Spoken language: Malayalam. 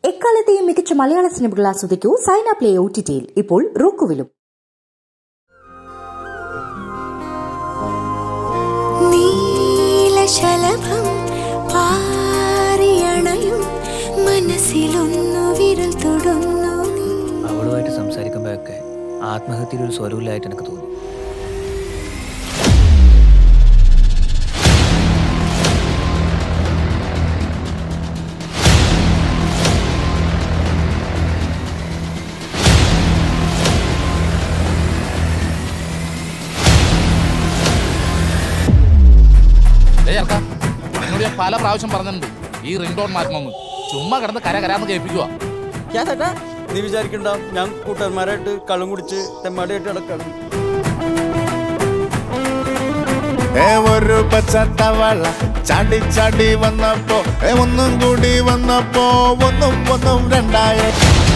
എക്കാലത്തെയും മികച്ച മലയാള സിനിമകൾ ആസ്വദിക്കൂ sign up play O T ടിയിൽ ഇപ്പോൾ റോക്കുവിലും നീലശലഭം പാറിയണയും മനസ്സിലൊന്നു വിരൽ തൊടുന്നു നീ അവളുമായിട്ട് സംസാരിക്കുമ്പോഴൊക്കെ ആത്മഹത്യയുടെ ഒരു സ്വരൂലായിട്ട് എനിക്ക് തോന്നി ഏയ് അർക്ക, നിന്നോട് ഞാൻ പല പ്രാവശ്യം പറഞ്ഞിട്ടുണ്ട് ഈ റിംഗ് ടോൺ മാറ്റണമെന്ന് ചുമ്മാ കിടന്ന് കര കരാന്ന് കേൾപ്പിക്കുക ഞാൻ ചേട്ടാ നീ വിചാരിക്കണ്ട ഞാൻ കൂട്ടുകാരന്മാരായിട്ട് കള്ളും കുടിച്ച് തെമ്മാടിയായിട്ട് നടക്കണം ഏ ഒരു പച്ചത്തവള ചാടി ചാടി വന്നപ്പോ ഏ ഒന്നും കൂടി വന്നപ്പോ ഒന്നും ഒന്നും രണ്ടായ